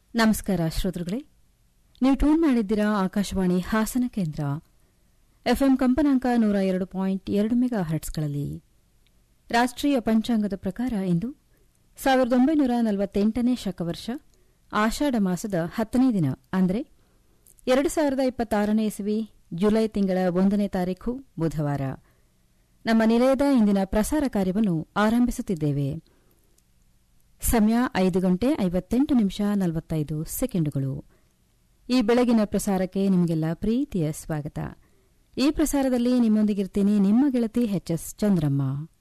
ನಮಸ್ಕಾರ ಶ್ರೋತೃಗಳೇ ನೀವು ಟ್ಯೂನ್ ಮಾಡಿದ್ದೀರಾ ಆಕಾಶವಾಣಿ ಹಾಸನ ಕೇಂದ್ರ ಎಫ್ಎಂ ಕಂಪನಾಂಕ ನೂರ ಎರಡು ಪಾಯಿಂಟ್ ಎರಡು ಮೆಗಾ ಹರ್ಟ್ಸ್ಗಳಲ್ಲಿ ರಾಷ್ಟ್ರೀಯ ಪಂಚಾಂಗದ ಪ್ರಕಾರ ಇಂದು ಸಾವಿರದ ಒಂಬೈನೂರ ನಲವತ್ತೆಂಟನೇ ಶಕವರ್ಷ ಆಷಾಢ ಮಾಸದ ಹತ್ತನೇ ದಿನ ಅಂದರೆ ಎರಡು ಸಾವಿರದ ಇಪ್ಪತ್ತಾರನೇ ಇಸವಿ ಜುಲೈ ತಿಂಗಳ ಒಂದನೇ ತಾರೀಖು ಬುಧವಾರ ನಮ್ಮ ನಿಲಯದ ಇಂದಿನ ಪ್ರಸಾರ ಕಾರ್ಯವನ್ನು ಆರಂಭಿಸುತ್ತಿದ್ದೇವೆ ಸಮಯ ಐದು ಗಂಟೆ ಐವತ್ತೆಂಟು ನಿಮಿಷ ನಲವತ್ತೈದು ಸೆಕೆಂಡುಗಳು ಈ ಬೆಳಗಿನ ಪ್ರಸಾರಕ್ಕೆ ನಿಮಗೆಲ್ಲ ಪ್ರೀತಿಯ ಸ್ವಾಗತ ಈ ಪ್ರಸಾರದಲ್ಲಿ ನಿಮ್ಮೊಂದಿಗಿರ್ತೀನಿ ನಿಮ್ಮ ಗೆಳತಿ ಎಚ್ಎಸ್ ಚಂದ್ರಮ್ಮ